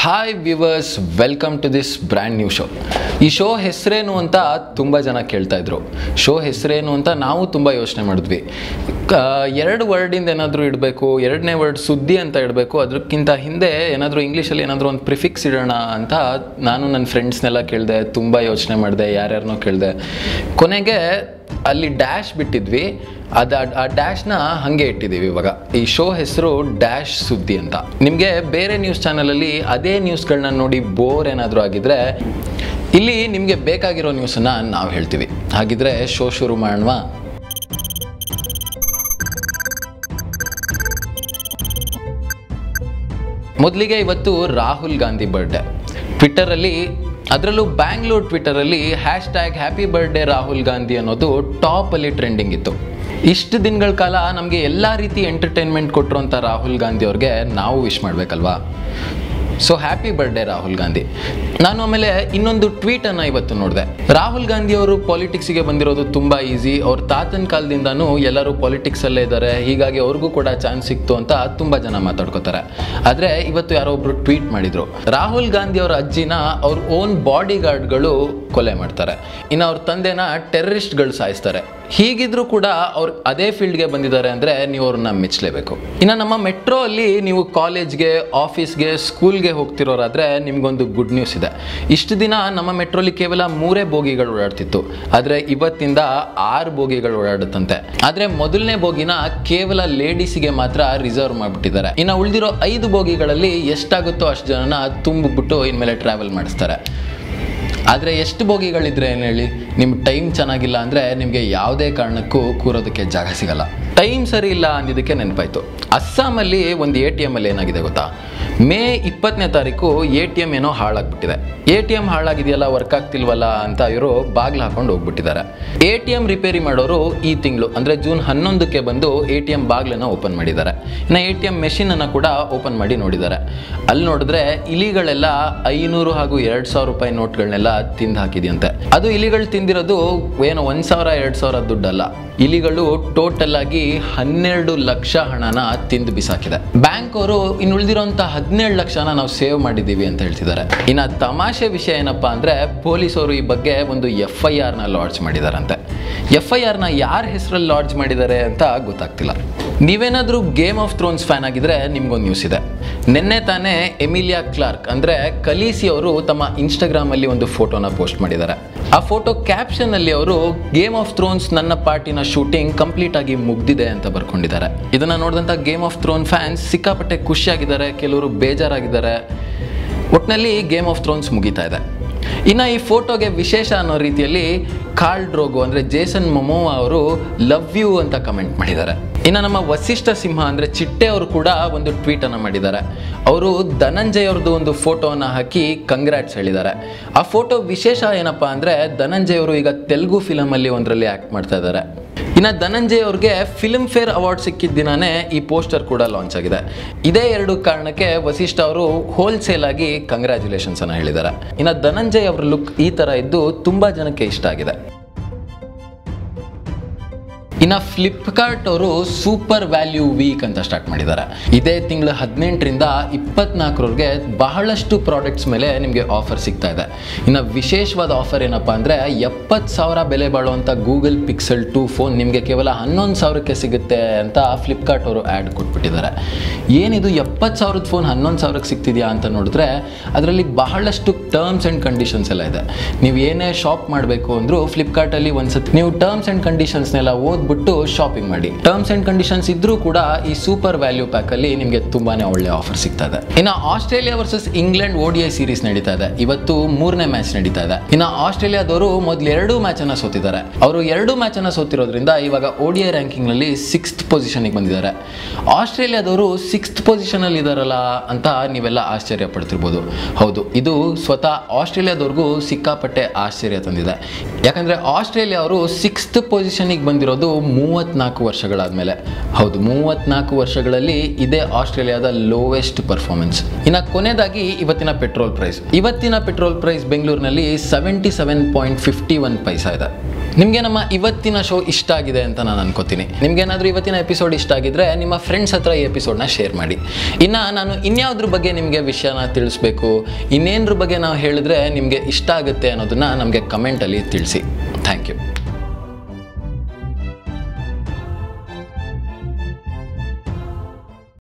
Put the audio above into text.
hi viewers welcome to this brand new show ಈ show ಹೆಸರೇನು ಅಂತ ತುಂಬ ಜನ ಕೇಳ್ತಾ ಇದ್ರು ಶೋ ಹೆಸರೇನು ಅಂತ ನಾವು ತುಂಬ ಯೋಚನೆ ಮಾಡಿದ್ವಿ ಕ- ಎರಡು ವರ್ಡಿಂದ ಏನಾದರೂ ಇಡಬೇಕು ಎರಡನೇ ವರ್ಡ್ ಸುದ್ದಿ ಅಂತ ಇಡಬೇಕು ಅದಕ್ಕಿಂತ ಹಿಂದೆ ಏನಾದರೂ ಇಂಗ್ಲೀಷಲ್ಲಿ ಏನಾದರೂ ಒಂದು ಪ್ರಿಫಿಕ್ಸ್ ಇಡೋಣ ಅಂತ ನಾನು ನನ್ನ ಫ್ರೆಂಡ್ಸ್ನೆಲ್ಲ ಕೇಳಿದೆ ತುಂಬ ಯೋಚನೆ ಮಾಡಿದೆ ಯಾರ್ಯಾರನ್ನೋ ಕೇಳಿದೆ ಕೊನೆಗೆ ಅಲ್ಲಿ ಡ್ಯಾಶ್ ಬಿಟ್ಟಿದ್ವಿ ಅದು ಆ ಡ್ಯಾಶ್ನ ಹಾಗೆ ಇಟ್ಟಿದ್ದೀವಿ ಇವಾಗ ಈ ಶೋ ಹೆಸರು ಡ್ಯಾಶ್ ಸುದ್ದಿ ಅಂತ ನಿಮಗೆ ಬೇರೆ ನ್ಯೂಸ್ ಚಾನಲಲ್ಲಿ ಅದೇ ನ್ಯೂಸ್ಗಳನ್ನ ನೋಡಿ ಬೋರ್ ಏನಾದರೂ ಆಗಿದ್ರೆ ಇಲ್ಲಿ ನಿಮಗೆ ಬೇಕಾಗಿರೋ ನ್ಯೂಸನ್ನು ನಾವು ಹೇಳ್ತೀವಿ ಹಾಗಿದ್ರೆ ಶೋ ಶುರು ಮಾಡೋಣ ಮೊದಲಿಗೆ ಇವತ್ತು ರಾಹುಲ್ ಗಾಂಧಿ ಬರ್ಡೇ ಟ್ವಿಟ್ಟರಲ್ಲಿ ಅದರಲ್ಲೂ ಬ್ಯಾಂಗ್ಳೂರ್ ಟ್ವಿಟ್ಟರಲ್ಲಿ hash tag happy birthday Rahul Gandhi ಅನ್ನೋದು ಟಾಪಲ್ಲಿ ಟ್ರೆಂಡಿಂಗ್ ಇತ್ತು ಇಷ್ಟು ದಿನಗಳ ಕಾಲ ನಮಗೆ ಎಲ್ಲ ರೀತಿ ಎಂಟರ್ಟೈನ್ಮೆಂಟ್ ಕೊಟ್ಟಿರೋಂಥ ರಾಹುಲ್ ಗಾಂಧಿ ಅವ್ರಿಗೆ ನಾವು ವಿಶ್ ಮಾಡಬೇಕಲ್ವಾ so happy birthday Rahul Gandhi ನಾನು ಆಮೇಲೆ ಇನ್ನೊಂದು ಟ್ವೀಟನ್ನು ಇವತ್ತು ನೋಡಿದೆ ರಾಹುಲ್ ಗಾಂಧಿ ಅವರು ಪಾಲಿಟಿಕ್ಸಿಗೆ ಬಂದಿರೋದು ತುಂಬ ಈಸಿ ಅವ್ರ ತಾತನ ಕಾಲದಿಂದನೂ ಎಲ್ಲರೂ ಪಾಲಿಟಿಕ್ಸಲ್ಲೇ ಇದ್ದಾರೆ ಹೀಗಾಗಿ ಅವ್ರಿಗೂ ಕೂಡ ಚಾನ್ಸ್ ಸಿಕ್ತು ಅಂತ ತುಂಬ ಜನ ಮಾತಾಡ್ಕೋತಾರೆ ಆದರೆ ಇವತ್ತು ಯಾರೋ ಒಬ್ರು ಟ್ವೀಟ್ ಮಾಡಿದ್ರು ರಾಹುಲ್ ಗಾಂಧಿ ಅವರ ಅಜ್ಜಿನ ಅವ್ರ ಓನ್ ಬಾಡಿ ಗಾರ್ಡ್ಗಳು ಕೊಲೆ ಮಾಡ್ತಾರೆ ಇನ್ನು ಅವ್ರ ತಂದೆನ ಟೆರರಿಸ್ಟ್ಗಳು ಸಾಯಿಸ್ತಾರೆ ಹೀಗಿದ್ರೂ ಕೂಡ ಅವ್ರು ಅದೇ ಫೀಲ್ಡ್ಗೆ ಬಂದಿದ್ದಾರೆ ಅಂದರೆ ನೀವು ಅವ್ರನ್ನ ಮೆಚ್ಚಲೇಬೇಕು ಇನ್ನು ನಮ್ಮ ಮೆಟ್ರೋ ಅಲ್ಲಿ ನೀವು ಕಾಲೇಜ್ಗೆ ಆಫೀಸ್ಗೆ ಸ್ಕೂಲ್ಗೆ ಹೋಗ್ತಿರೋರಾದ್ರೆ ನಿಮ್ಗೊಂದು ಗುಡ್ ನ್ಯೂಸ್ ಇದೆ ಇಷ್ಟು ದಿನ ನಮ್ಮ ಮೆಟ್ರೋಲಿ ಕೇವಲ ಮೂರೇ ಬೋಗಿಗಳು ಓಡಾಡ್ತಿತ್ತು ಆದರೆ ಇವತ್ತಿಂದ ಆರು ಬೋಗಿಗಳು ಓಡಾಡುತ್ತಂತೆ ಆದರೆ ಮೊದಲನೇ ಬೋಗಿನ ಕೇವಲ ಲೇಡೀಸಿಗೆ ಮಾತ್ರ ರಿಸರ್ವ್ ಮಾಡಿಬಿಟ್ಟಿದ್ದಾರೆ ಇನ್ನು ಉಳಿದಿರೋ ಐದು ಬೋಗಿಗಳಲ್ಲಿ ಎಷ್ಟಾಗುತ್ತೋ ಅಷ್ಟು ಜನನ ತುಂಬಿಬಿಟ್ಟು ಇನ್ಮೇಲೆ ಟ್ರಾವೆಲ್ ಮಾಡಿಸ್ತಾರೆ ಆದರೆ ಎಷ್ಟು ಬೋಗಿಗಳಿದ್ರೆ ಏನು ಹೇಳಿ ನಿಮ್ಮ ಟೈಮ್ ಚೆನ್ನಾಗಿಲ್ಲ ಅಂದರೆ ನಿಮಗೆ ಯಾವುದೇ ಕಾರಣಕ್ಕೂ ಕೂರೋದಕ್ಕೆ ಜಾಗ ಸಿಗಲ್ಲ ಟೈಮ್ ಸರಿ ಇಲ್ಲ ಅಂದಿದ್ದಕ್ಕೆ ನೆನಪಾಯ್ತು ಅಸ್ಸಾಮಲ್ಲಿ ಒಂದು ಎ ಟಿ ಎಮ್ಮಲ್ಲಿ ಏನಾಗಿದೆ ಗೊತ್ತಾ ಮೇ ಇಪ್ಪತ್ತನೇ ತಾರೀಕು ಎ ಟಿ ಎಮ್ ಏನೋ ಹಾಳಾಗ್ಬಿಟ್ಟಿದೆ ಎ ಟಿ ಎಮ್ ಹಾಳಾಗಿದೆಯಲ್ಲ ವರ್ಕ್ ಆಗ್ತಿಲ್ವಲ್ಲ ಅಂತ ಇವರು ಬಾಗಿಲು ಹಾಕೊಂಡು ಹೋಗ್ಬಿಟ್ಟಿದ್ದಾರೆ ಎ ಟಿ ಎಮ್ ರಿಪೇರಿ ಮಾಡೋರು ಈ ತಿಂಗಳು ಅಂದರೆ ಜೂನ್ ಹನ್ನೊಂದಕ್ಕೆ ಬಂದು ಎ ಟಿ ಎಮ್ ಬಾಗಿಲನ್ನು ಓಪನ್ ಮಾಡಿದ್ದಾರೆ ಇನ್ನು ಎ ಟಿ ಎಮ್ ಮೆಷಿನನ್ನು ಕೂಡ ಓಪನ್ ಮಾಡಿ ನೋಡಿದ್ದಾರೆ ಅಲ್ಲಿ ನೋಡಿದ್ರೆ ಇಲಿಗಳೆಲ್ಲ ಐನೂರು ಹಾಗೂ ಎರಡು ಸಾವಿರ ರೂಪಾಯಿ ನೋಟ್ಗಳನ್ನೆಲ್ಲ ತಿಂದು ಹಾಕಿದೆಯಂತೆ ಅದು ಇಲಿಗಳು ತಿಂದಿರೋದು ಏನೋ ಒಂದು ಸಾವಿರ ಎರಡು ಸಾವಿರ ದುಡ್ಡಲ್ಲ ಇಲಿಗಳು ಟೋಟಲ್ ಆಗಿ ಹನ್ನೆರಡು ಲಕ್ಷ ಹಣನ ತಿಂದು ಬಿಸಾಕಿದೆ ಬ್ಯಾಂಕ್ ಅವರು ಇನ್ನು ಉಳಿದಿರೋಂಥ ಹದಿನೇಳು ಲಕ್ಷನ ನಾವು ಸೇವ್ ಮಾಡಿದ್ದೀವಿ ಅಂತ ಹೇಳ್ತಿದ್ದಾರೆ ಇನ್ನು ತಮಾಷೆ ವಿಷಯ ಏನಪ್ಪಾ ಅಂದರೆ ಪೊಲೀಸರು ಈ ಬಗ್ಗೆ ಒಂದು ಎಫ್ ಐ ಆರ್ನ ಲಾಡ್ಜ್ ಮಾಡಿದಾರಂತೆ ಎಫ್ ಐ ಆರ್ನ ಯಾರ ಹೆಸರಲ್ಲಿ ಲಾಡ್ಜ್ ಮಾಡಿದ್ದಾರೆ ಅಂತ ಗೊತ್ತಾಗ್ತಿಲ್ಲ ನೀವೇನಾದರೂ ಗೇಮ್ ಆಫ್ ಥ್ರೋನ್ಸ್ ಫ್ಯಾನ್ ಆಗಿದ್ರೆ ನಿಮ್ಗೊಂದು ನ್ಯೂಸ್ ಇದೆ ನಿನ್ನೆ ತಾನೇ ಎಮಿಲಿಯಾ ಕ್ಲಾರ್ಕ್ ಅಂದರೆ ಕಲೀಸಿ ಅವರು ತಮ್ಮ ಇನ್ಸ್ಟಾಗ್ರಾಮಲ್ಲಿ ಒಂದು ಫೋಟೋನ ಪೋಸ್ಟ್ ಮಾಡಿದ್ದಾರೆ ಆ ಫೋಟೋ ಕ್ಯಾಪ್ಷನಲ್ಲಿ ಅವರು ಗೇಮ್ ಆಫ್ ಥ್ರೋನ್ಸ್ ನನ್ನ ಪಾರ್ಟಿನ ಶೂಟಿಂಗ್ ಕಂಪ್ಲೀಟ್ ಆಗಿ ಮುಗ್ದಿದೆ ಅಂತ ಬರ್ಕೊಂಡಿದ್ದಾರೆ ಇದನ್ನ ನೋಡಿದಂಥ ಗೇಮ್ ಆಫ್ ಥ್ರೋನ್ ಫ್ಯಾನ್ಸ್ ಸಿಕ್ಕಾಪಟ್ಟೆ ಖುಷಿಯಾಗಿದ್ದಾರೆ ಕೆಲವರು ಬೇಜಾರಾಗಿದ್ದಾರೆ ಒಟ್ಟಿನಲ್ಲಿ ಗೇಮ್ ಆಫ್ ಥ್ರೋನ್ಸ್ ಮುಗೀತಾ ಇದೆ ಇನ್ನು ಈ ಫೋಟೋಗೆ ವಿಶೇಷ ಅನ್ನೋ ರೀತಿಯಲ್ಲಿ ಕಾರ್ಲ್ ಡ್ರೋಗೋ ಅಂದರೆ ಜೇಸನ್ ಮೊಮೋವಾ ಅವರು ಲವ್ ಯು ಅಂತ ಕಮೆಂಟ್ ಮಾಡಿದ್ದಾರೆ ಇನ್ನು ನಮ್ಮ ವಸಿಷ್ಠ ಸಿಂಹ ಅಂದರೆ ಚಿಟ್ಟೆ ಅವರು ಕೂಡ ಒಂದು ಟ್ವೀಟನ್ನು ಮಾಡಿದ್ದಾರೆ ಅವರು ಧನಂಜಯ್ ಅವ್ರದ್ದು ಒಂದು ಫೋಟೋವನ್ನು ಹಾಕಿ ಕಂಗ್ರ್ಯಾಟ್ಸ್ ಹೇಳಿದ್ದಾರೆ ಆ ಫೋಟೋ ವಿಶೇಷ ಏನಪ್ಪ ಅಂದರೆ ಧನಂಜಯ್ ಅವರು ಈಗ ತೆಲುಗು ಫಿಲಮಲ್ಲಿ ಒಂದರಲ್ಲಿ ಆ್ಯಕ್ಟ್ ಮಾಡ್ತಾ ಇದ್ದಾರೆ ಇನ್ನು ಧನಂಜಯ್ ಅವ್ರಿಗೆ ಫಿಲ್ಮ್ ಫೇರ್ ಅವಾರ್ಡ್ ಸಿಕ್ಕಿದ ದಿನಾನೇ ಈ ಪೋಸ್ಟರ್ ಕೂಡ ಲಾಂಚ್ ಆಗಿದೆ ಇದೇ ಎರಡು ಕಾರಣಕ್ಕೆ ವಸಿಷ್ಠ ಅವರು ಹೋಲ್ಸೇಲ್ ಆಗಿ ಕಂಗ್ರ್ಯಾಚುಲೇಷನ್ಸ್ ಅನ್ನ ಹೇಳಿದ್ದಾರೆ ಇನ್ನು ಧನಂಜಯ್ ಅವ್ರ ಲುಕ್ ಈ ತರ ಇದ್ದು ತುಂಬಾ ಜನಕ್ಕೆ ಇಷ್ಟ ಆಗಿದೆ ಇನ್ನು ಫ್ಲಿಪ್ಕಾರ್ಟ್ ಅವರು ಸೂಪರ್ ವ್ಯಾಲ್ಯೂ ವೀಕ್ ಅಂತ ಸ್ಟಾರ್ಟ್ ಮಾಡಿದ್ದಾರೆ ಇದೇ ತಿಂಗಳ ಹದಿನೆಂಟರಿಂದ ಇಪ್ಪತ್ನಾಲ್ಕರವರೆಗೆ ಬಹಳಷ್ಟು ಪ್ರಾಡಕ್ಟ್ಸ್ ಮೇಲೆ ನಿಮಗೆ ಆಫರ್ ಸಿಗ್ತಾ ಇದೆ ಇನ್ನು ವಿಶೇಷವಾದ ಆಫರ್ ಏನಪ್ಪ ಅಂದರೆ ಎಪ್ಪತ್ತು ಸಾವಿರ ಬೆಲೆ ಬಾಳುವಂಥ ಗೂಗಲ್ ಪಿಕ್ಸೆಲ್ ಟೂ ಫೋನ್ ನಿಮಗೆ ಕೇವಲ ಹನ್ನೊಂದು ಸಾವಿರಕ್ಕೆ ಸಿಗುತ್ತೆ ಅಂತ ಫ್ಲಿಪ್ಕಾರ್ಟ್ ಅವರು ಆ್ಯಡ್ ಕೊಟ್ಬಿಟ್ಟಿದ್ದಾರೆ ಏನಿದು ಎಪ್ಪತ್ತು ಸಾವಿರದ ಫೋನ್ ಹನ್ನೊಂದು ಸಾವಿರಕ್ಕೆ ಸಿಗ್ತಿದೆಯಾ ಅಂತ ನೋಡಿದ್ರೆ ಅದರಲ್ಲಿ ಬಹಳಷ್ಟು ಟರ್ಮ್ಸ್ ಆ್ಯಂಡ್ ಕಂಡೀಷನ್ಸ್ ಎಲ್ಲ ಇದೆ ನೀವು ಏನೇ ಶಾಪ್ ಮಾಡಬೇಕು ಅಂದರೂ ಫ್ಲಿಪ್ಕಾರ್ಟಲ್ಲಿ ಒಂದ್ಸತಿ ನೀವು ಟರ್ಮ್ಸ್ ಆ್ಯಂಡ್ ಕಂಡೀಷನ್ಸ್ನೆಲ್ಲ ಓದ್ಬಿಟ್ಟು ಶಾಪಿಂಗ್ ಮಾಡಿ ಟರ್ಮ್ಸ್ ಆ್ಯಂಡ್ ಕಂಡೀಷನ್ಸ್ ಇದ್ರೂ ಕೂಡ ಈ ಸೂಪರ್ ವ್ಯಾಲ್ಯೂ ಪ್ಯಾಕಲ್ಲಿ ನಿಮಗೆ ತುಂಬಾನೇ ಒಳ್ಳೆ ಆಫರ್ ಸಿಗ್ತಾ ಇದೆ ಇನ್ನು Australia versus England ODI series ನಡೀತಾ ಇದೆ ಇವತ್ತು ಮೂರನೇ ಮ್ಯಾಚ್ ನಡೀತಾ ಇದೆ ಇನ್ನು ಆಸ್ಟ್ರೇಲಿಯಾದವರು ಮೊದಲು ಎರಡು ಮ್ಯಾಚ್ ಅನ್ನ ಸೋತಿದ್ದಾರೆ ಅವರು ಎರಡು ಮ್ಯಾಚ್ ಅನ್ನ ಸೋತಿರೋದ್ರಿಂದ ಇವಾಗ ಓಡಿಐ ರ್ಯಾಂಕಿಂಗ್ ನಲ್ಲಿ ಸಿಕ್ಸ್ತ್ ಪೊಸಿಷನ್ಗೆ ಬಂದಿದ್ದಾರೆ ಆಸ್ಟ್ರೇಲಿಯಾದವರು ಸಿಕ್ಸ್ತ್ ಪೊಸಿಷನ್ ಅಲ್ಲಿ ಇದಾರಲ್ಲ ಅಂತ ನೀವೆಲ್ಲ ಆಶ್ಚರ್ಯ ಪಡ್ತಿರ್ಬೋದು ಹೌದು ಇದು ಸ್ವತಃ ಆಸ್ಟ್ರೇಲಿಯಾದವ್ರಿಗೂ ಸಿಕ್ಕಾಪಟ್ಟೆ ಆಶ್ಚರ್ಯ ತಂದಿದೆ ಯಾಕಂದ್ರೆ ಆಸ್ಟ್ರೇಲಿಯಾ ಅವರು ಸಿಕ್ಸ್ತ್ ಪೊಸಿಷನ್ಗೆ ಬಂದಿರೋದು ಮೂವತ್ನಾಲ್ಕು ವರ್ಷಗಳಾದ್ಮೇಲೆ ಹೌದು ಮೂವತ್ನಾಲ್ಕು ವರ್ಷಗಳಲ್ಲಿ ಇದೇ ಆಸ್ಟ್ರೇಲಿಯಾದ ಲೋವೆಸ್ಟ್ ಪರ್ಫಾರ್ಮೆನ್ಸ್ ಇನ್ನು ಕೊನೆಯದಾಗಿ ಇವತ್ತಿನ ಪೆಟ್ರೋಲ್ ಪ್ರೈಸ್ ಇವತ್ತಿನ ಪೆಟ್ರೋಲ್ ಪ್ರೈಸ್ ಬೆಂಗಳೂರಿನಲ್ಲಿ seventy seven point fifty one ಪೈಸಾ ಇದೆ ನಿಮಗೆ ನಮ್ಮ ಇವತ್ತಿನ ಶೋ ಇಷ್ಟ ಆಗಿದೆ ಅಂತ ನಾನು ಅನ್ಕೋತೀನಿ ನಿಮ್ಗೇನಾದರೂ ಇವತ್ತಿನ ಎಪಿಸೋಡ್ ಇಷ್ಟ ಆಗಿದ್ರೆ ನಿಮ್ಮ ಫ್ರೆಂಡ್ಸ್ ಹತ್ರ ಈ ಎಪಿಸೋಡ್ನ ಶೇರ್ ಮಾಡಿ ಇನ್ನು ನಾನು ಇನ್ಯಾವ್ದ್ರ ಬಗ್ಗೆ ನಿಮಗೆ ವಿಷಯನ ತಿಳಿಸ್ಬೇಕು ಇನ್ನೇನ್ರ ಬಗ್ಗೆ ನಾವು ಹೇಳಿದ್ರೆ ನಿಮಗೆ ಇಷ್ಟ ಆಗುತ್ತೆ ಅನ್ನೋದನ್ನ ನಮಗೆ ಕಮೆಂಟಲ್ಲಿ ತಿಳಿಸಿ ಥ್ಯಾಂಕ್ ಯು